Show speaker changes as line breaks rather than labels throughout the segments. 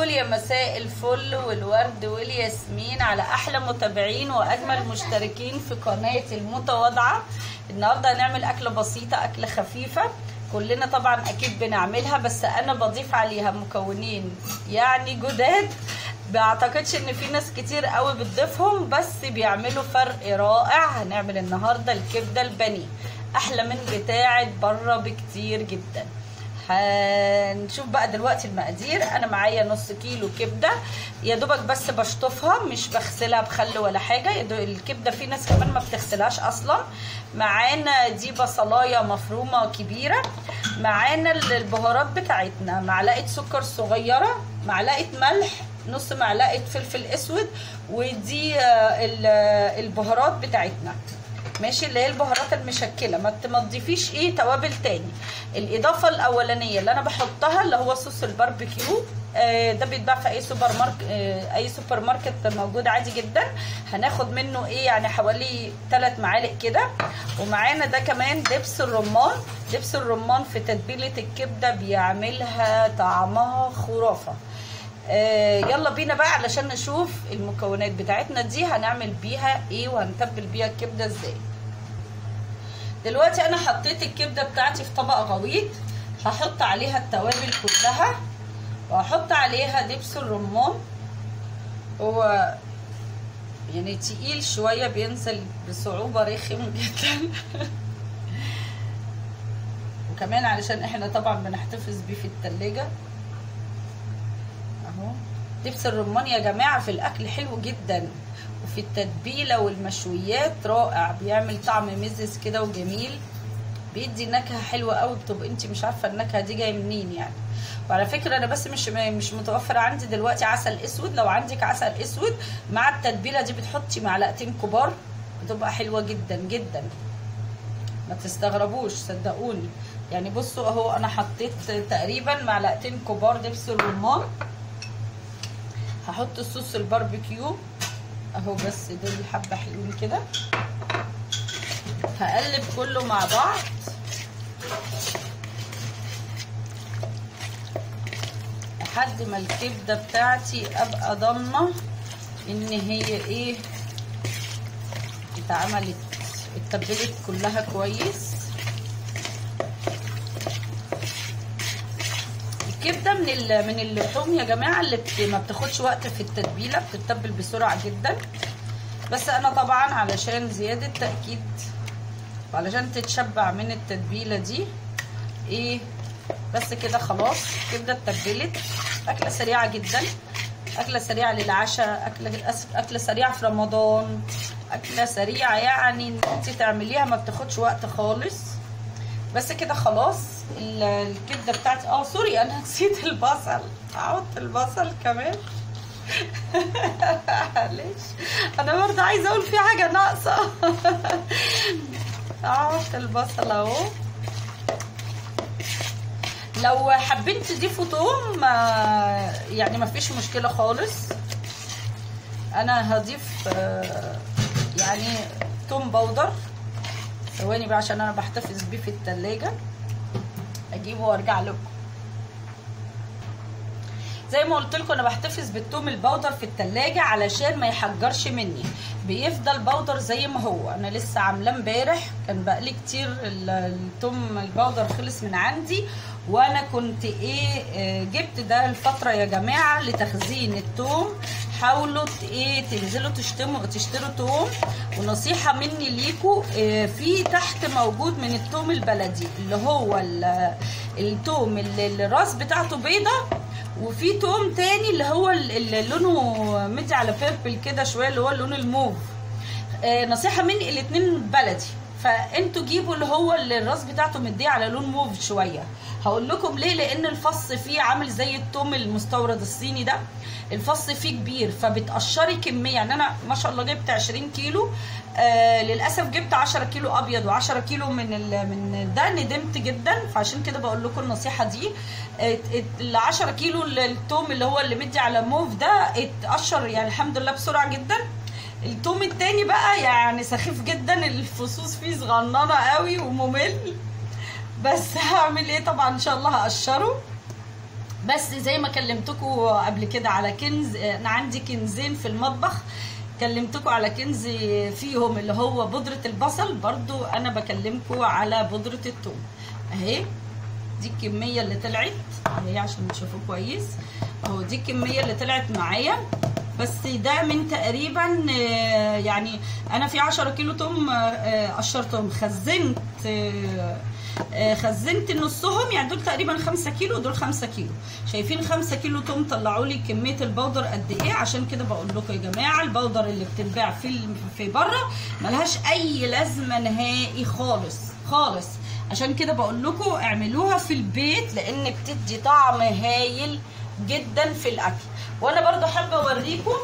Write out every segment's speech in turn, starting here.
بنقول يا مساء الفل والورد والياسمين على احلى متابعين واجمل مشتركين في قناه المتواضعه النهارده هنعمل اكله بسيطه اكله خفيفه كلنا طبعا اكيد بنعملها بس انا بضيف عليها مكونين يعني جداد بعتقدش ان في ناس كتير قوي بتضيفهم بس بيعملوا فرق رائع هنعمل النهارده الكبده البني احلى من بتاعه بره بكتير جدا هنشوف بقى دلوقتي المقادير انا معايا نص كيلو كبده يا دوبك بس بشطفها مش بغسلها بخل ولا حاجه يا دوب الكبده في ناس كمان ما بتغسلهاش اصلا معانا دي بصلايه مفرومه كبيره معانا البهارات بتاعتنا معلقه سكر صغيره معلقه ملح نص معلقه فلفل اسود ودي البهارات بتاعتنا ماشي اللي هي البهارات المشكله ما تضيفيش ايه توابل تاني الاضافه الاولانيه اللي انا بحطها اللي هو صوص الباربيكيو آه ده بيتباع في اي سوبر ماركت آه اي سوبر ماركت موجود عادي جدا هناخد منه ايه يعني حوالي 3 معالق كده ومعانا ده كمان دبس الرمان دبس الرمان في تتبيله الكبده بيعملها طعمها خرافه آه يلا بينا بقى علشان نشوف المكونات بتاعتنا دي هنعمل بيها ايه وهنتبل بيها الكبده ازاي دلوقتي انا حطيت الكبده بتاعتي في طبق غويط هحط عليها التوابل كلها وهحط عليها دبس الرمان هو يعني تقيل شويه بينزل بصعوبه رخم جدا وكمان علشان احنا طبعا بنحتفظ بيه في التلاجة اهو دبس الرمان يا جماعه في الاكل حلو جدا وفي التتبيله والمشويات رائع بيعمل طعم مزز كده وجميل بيدي نكهه حلوه قوي بتبقى انت مش عارفه النكهه دي جايه منين يعني وعلى فكره انا بس مش مش متوفر عندي دلوقتي عسل اسود لو عندك عسل اسود مع التتبيله دي بتحطي معلقتين كبار بتبقى حلوه جدا جدا ما تستغربوش صدقوني يعني بصوا اهو انا حطيت تقريبا معلقتين كبار دبس الرمان هحط صوص الباربيكيو اهو بس دول حبه حلوين كده هقلب كله مع بعض لحد ما الكبده بتاعتي ابقى ضامنه ان هي ايه اتعملت اتبلت كلها كويس الكبده من من اللحوم يا جماعه اللي ما بتاخدش وقت في التتبيله بتتبل بسرعه جدا بس انا طبعا علشان زياده تاكيد وعلشان تتشبع من التتبيله دي ايه بس كده خلاص الكبده اتبلت اكله سريعه جدا اكله سريعه للعشاء اكله اكله سريعه في رمضان اكله سريعه يعني ان انت تعمليها ما بتاخدش وقت خالص بس كده خلاص الكبده بتاعتي اه سوري انا نسيت البصل احط البصل كمان معلش انا برضه عايزه اقول في حاجه ناقصه احط البصل اهو لو حابين تضيفوا توم يعني ما فيش مشكله خالص انا هضيف يعني توم بودر ثواني بقى عشان انا بحتفظ بيه في التلاجة اجيبه وارجع لكم زي ما قلت لكم انا بحتفظ بالثوم البودر في التلاجة علشان ما يحجرش مني بيفضل بودر زي ما هو انا لسه عاملاه امبارح كان بقالي كتير الثوم البودر خلص من عندي وانا كنت ايه جبت ده الفتره يا جماعه لتخزين الثوم حاولوا ايه تنزلوا تشتموا تشتروا توم ونصيحه مني ليكوا إيه في تحت موجود من التوم البلدي اللي هو التوم اللي الراس بتاعته بيضه وفي توم تاني اللي هو اللي لونه مدي على بيربل كده شويه اللي هو لون الموف إيه نصيحه مني الاتنين بلدي فانتوا جيبوا اللي هو اللي الراس بتاعته مديه على لون موف شويه هقول لكم ليه لان الفص فيه عامل زي التوم المستورد الصيني ده الفص فيه كبير فبتقشري كميه يعني انا ما شاء الله جبت 20 كيلو آه للاسف جبت 10 كيلو ابيض و10 كيلو من من ده ندمت جدا فعشان كده بقول لكم النصيحه دي ال 10 كيلو التوم اللي هو اللي مدي على موف ده اتقشر يعني الحمد لله بسرعه جدا التوم التاني بقى يعني سخيف جدا الفصوص فيه صغننه قوي وممل بس هعمل ايه طبعا ان شاء الله هقشره بس زي ما كلمتكم قبل كده على كنز انا عندي كنزين في المطبخ كلمتكم على كنز فيهم اللي هو بودرة البصل برضو انا بكلمكم على بودرة الثوم اهي دي الكمية اللي طلعت اهي عشان تشوفوا كويس اهو دي الكمية اللي طلعت معايا بس ده من تقريبا آه، يعني انا في 10 كيلو توم آه، قشرتهم خزنت آه، آه، خزنت نصهم يعني دول تقريبا 5 كيلو ودول 5 كيلو شايفين 5 كيلو توم طلعوا لي كميه البودر قد ايه عشان كده بقول لكم يا جماعه البودر اللي بتتباع في ال- في بره ملهاش اي لازمه نهائي خالص خالص عشان كده بقول لكم اعملوها في البيت لان بتدي طعم هايل جدا في الاكل وانا برضو حابه اوريكم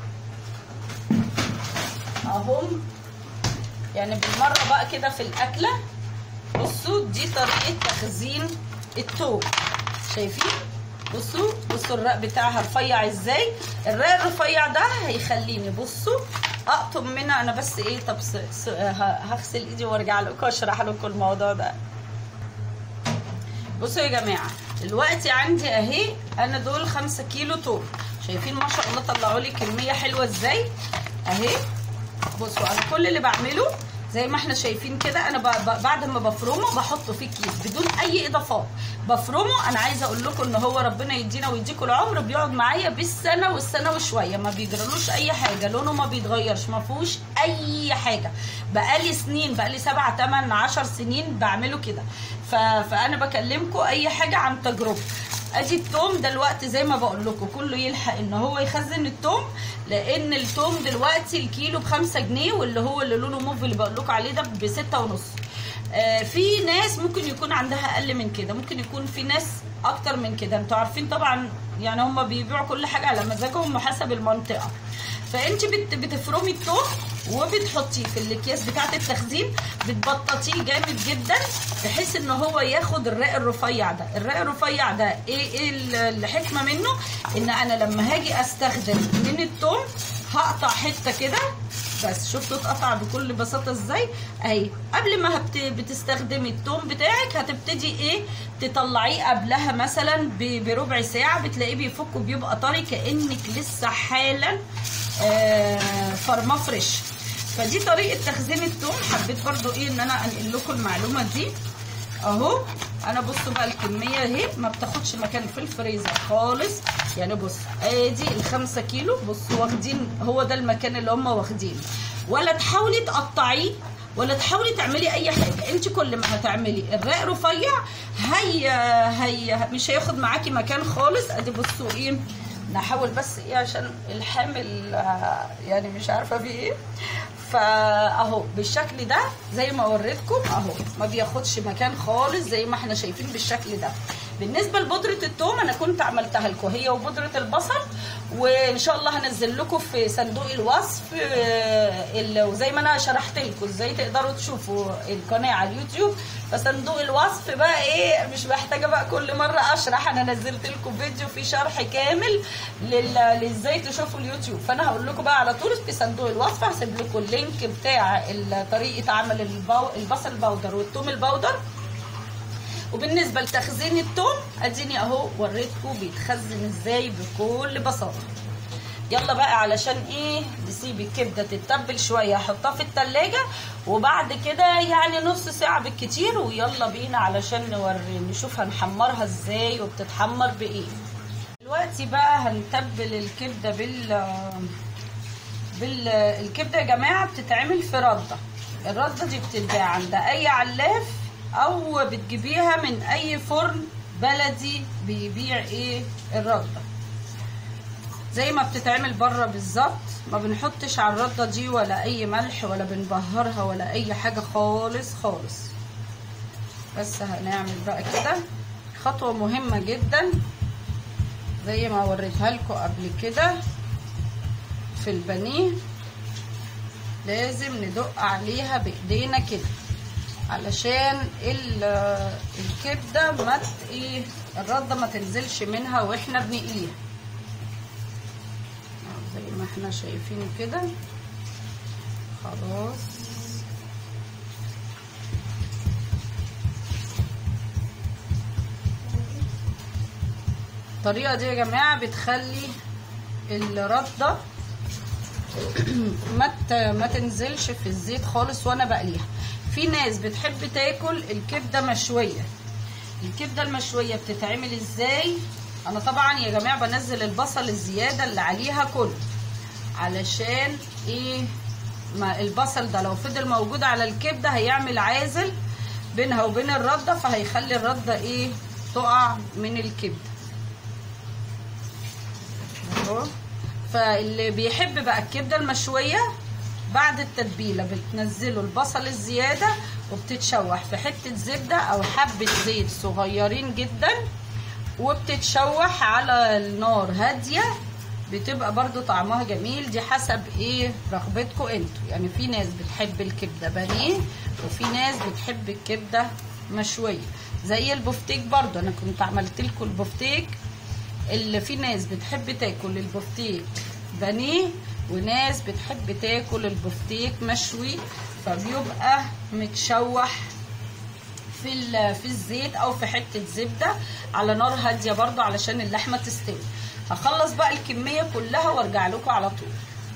اهم يعني بالمره بقى كده في الاكله بصوا دي طريقه تخزين التوم شايفين بصوا بصوا الرق بتاعها رفيع ازاي الرق الرفيع ده هيخليني بصوا اقطم منها انا بس ايه طب س... س... ه- هغسل ايدي وارجع لكم اشرح لكم الموضوع ده بصوا يا جماعه دلوقتي عندي اهي انا دول خمسة كيلو توم شايفين ما شاء الله طلعوا لي كميه حلوه ازاي اهي بصوا انا كل اللي بعمله زي ما احنا شايفين كده انا ب... ب... بعد ما بفرمه بحطه في كيس بدون اي اضافات بفرمه انا عايزه اقول لكم ان هو ربنا يدينا ويديكم العمر بيقعد معايا بالسنه والسنه وشويه ما بيجرالوش اي حاجه لونه ما بيتغيرش ما فيهوش اي حاجه بقالي سنين بقالي 7 8 10 سنين بعمله كده ف... فانا بكلمكم اي حاجه عن تجربه ادي التوم دلوقتي زي ما بقول لكم كله يلحق ان هو يخزن التوم لان التوم دلوقتي الكيلو بخمسة جنيه واللي هو اللي لونه موف اللي بقول لكم عليه ده بستة ونص آه في ناس ممكن يكون عندها اقل من كده ممكن يكون في ناس اكتر من كده انتوا عارفين طبعا يعني هم بيبيعوا كل حاجه على مزاجهم وحسب المنطقه فانت بت بتفرمي التوم وبتحطيه في الاكياس بتاعه التخزين بتبططيه جامد جدا بحيث ان هو ياخد الرق الرفيع ده الرق الرفيع ده ايه ايه ال- الحكمه منه ان انا لما هاجي استخدم من التوم هقطع حته كده بس شفتوا اتقطع بكل بساطه ازاي اهي قبل ما هبت... بتستخدمي التوم بتاعك هتبتدي ايه تطلعيه قبلها مثلا ب... بربع ساعه بتلاقيه بيفك وبيبقى طري كانك لسه حالا آه فرماه فريش فدي طريقه تخزين التوم حبيت برضو ايه ان انا انقل لكم المعلومه دي اهو انا بصوا بقى الكميه اهي ما بتاخدش مكان في الفريزر خالص يعني بص ادي الخمسة كيلو بصوا واخدين هو ده المكان اللي هم واخدينه ولا تحاولي تقطعيه ولا تحاولي تعملي اي حاجه انت كل ما هتعملي الرق رفيع هي هي مش هياخد معاكي مكان خالص ادي بصوا ايه نحاول بس ايه عشان الحامل آه، يعني مش عارفه في ايه فاهو بالشكل ده زي ما وريتكم اهو ما بياخدش مكان خالص زي ما احنا شايفين بالشكل ده بالنسبه لبودره الثوم انا كنت عملتها لكم هي وبودره البصل وان شاء الله هنزل لكم في صندوق الوصف آه، ال- وزي ما انا شرحت لكم ازاي تقدروا تشوفوا القناه على اليوتيوب فصندوق الوصف بقى ايه مش محتاجه بقى كل مره اشرح انا نزلت لكم فيديو فيه شرح كامل لل- لازاي تشوفوا اليوتيوب فانا هقول لكم بقى على طول في صندوق الوصف هسيب لكم اللينك بتاع ال- طريقه عمل البو... البصل البودر والثوم البودر وبالنسبه لتخزين الثوم اديني اهو وريتكم بيتخزن ازاي بكل بساطه يلا بقى علشان ايه نسيب الكبده تتبل شويه احطها في التلاجة وبعد كده يعني نص ساعه بالكتير ويلا بينا علشان نوري نشوف هنحمرها ازاي وبتتحمر بايه دلوقتي بقى هنتبل الكبده بال بال الكبده يا جماعه بتتعمل في رده الرده دي بتتباع عند اي علاف او بتجيبيها من اي فرن بلدي بيبيع ايه الرده زي ما بتتعمل بره بالظبط ما بنحطش على الرده دي ولا اي ملح ولا بنبهرها ولا اي حاجه خالص خالص بس هنعمل بقى كده خطوه مهمه جدا زي ما وريتها لكم قبل كده في البانيه لازم ندق عليها بايدينا كده علشان ال- الكبده ما ت- ايه الرده ما تنزلش منها واحنا بنقليها زي ما احنا شايفين كده خلاص الطريقه دي يا جماعه بتخلي الرده ما ت- ما تنزلش في الزيت خالص وانا بقليها في ناس بتحب تاكل الكبده مشويه الكبده المشويه بتتعمل ازاي انا طبعا يا جماعه بنزل البصل الزياده اللي عليها كله علشان ايه ما البصل ده لو فضل موجود على الكبده هيعمل عازل بينها وبين الرده فهيخلي الرده ايه تقع من الكبده اهو فاللي بيحب بقى الكبده المشويه بعد التتبيله بتنزلوا البصل الزياده وبتتشوح في حته زبده او حبه زيت صغيرين جدا وبتتشوح على النار هاديه بتبقى برضو طعمها جميل دي حسب ايه رغبتكم انتوا يعني في ناس بتحب الكبده بانيه وفي ناس بتحب الكبده مشويه زي البفتيك برضو انا كنت عملت لكم البفتيك اللي في ناس بتحب تاكل البفتيك بانيه وناس بتحب تاكل البفتيك مشوي فبيبقى متشوح في ال- في الزيت او في حته زبده على نار هاديه برضو علشان اللحمه تستوي هخلص بقى الكميه كلها وارجع لكم على طول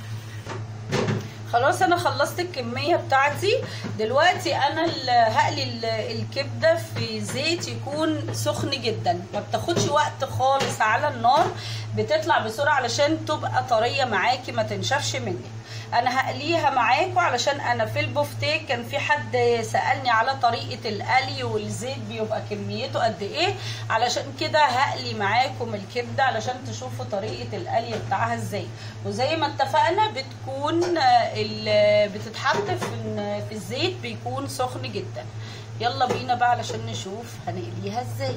خلاص انا خلصت الكميه بتاعتي دلوقتي انا ال- هقلي ال- الكبده في زيت يكون سخن جدا ما بتاخدش وقت خالص على النار بتطلع بسرعه علشان تبقى طريه معاكي ما تنشفش منك انا هقليها معاكم علشان انا في البفتيك كان في حد سالني على طريقه القلي والزيت بيبقى كميته قد ايه علشان كده هقلي معاكم الكبده علشان تشوفوا طريقه القلي بتاعها ازاي وزي ما اتفقنا بتكون آه، ال- بتتحط في ال- في الزيت بيكون سخن جدا يلا بينا بقى علشان نشوف هنقليها ازاي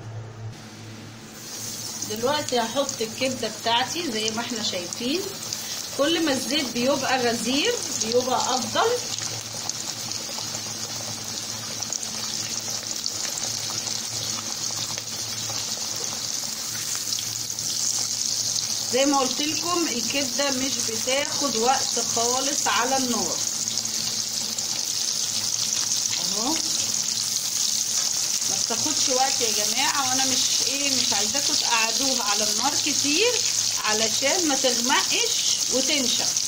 دلوقتي هحط الكبده بتاعتي زي ما احنا شايفين كل ما الزيت بيبقى غزير بيبقى افضل زي ما قلت لكم الكبده مش بتاخد وقت خالص على النار اهو ما بتاخدش وقت يا جماعه وانا مش ايه مش عايزاكم تقعدوها على النار كتير علشان ما تغمقش وتنشف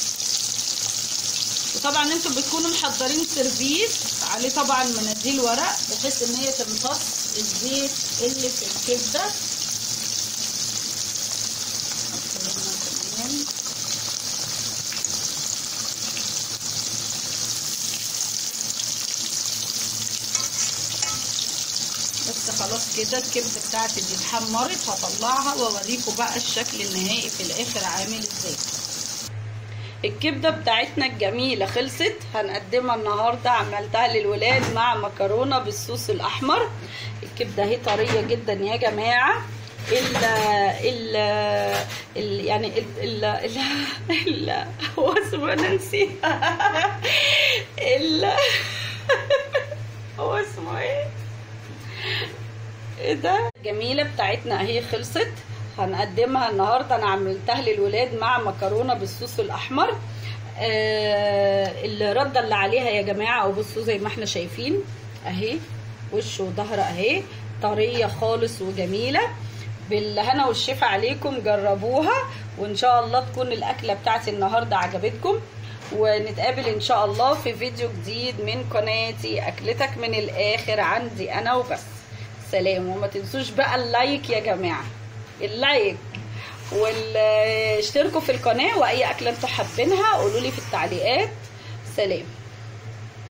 وطبعا انتوا بتكونوا محضرين سيرفيس عليه طبعا مناديل ورق بحيث ان هي تمتص الزيت اللي في الكبده كمان بس خلاص كده الكبده بتاعتي دي اتحمرت هطلعها واوريكم بقى الشكل النهائي في الاخر عامل ازاي الكبده بتاعتنا الجميله خلصت هنقدمها النهارده عملتها للولاد مع مكرونه بالصوص الاحمر الكبده اهي طريه جدا يا جماعه ال ال ال يعني ال ال ال, ال هو اسمه انا نسيت ال هو اسمه ايه ايه ده جميله بتاعتنا اهي خلصت هنقدمها النهارده انا عملتها للولاد مع مكرونه بالصوص الاحمر آه الرده اللي عليها يا جماعه او بصوا زي ما احنا شايفين اهي وش وظهر اهي طريه خالص وجميله بالهنا والشفا عليكم جربوها وان شاء الله تكون الاكله بتاعتي النهارده عجبتكم ونتقابل ان شاء الله في فيديو جديد من قناتي اكلتك من الاخر عندي انا وبس سلام وما تنسوش بقى اللايك يا جماعه اللايك واشتركوا في القناه واي اكله انتوا حابينها قولوا لي في التعليقات سلام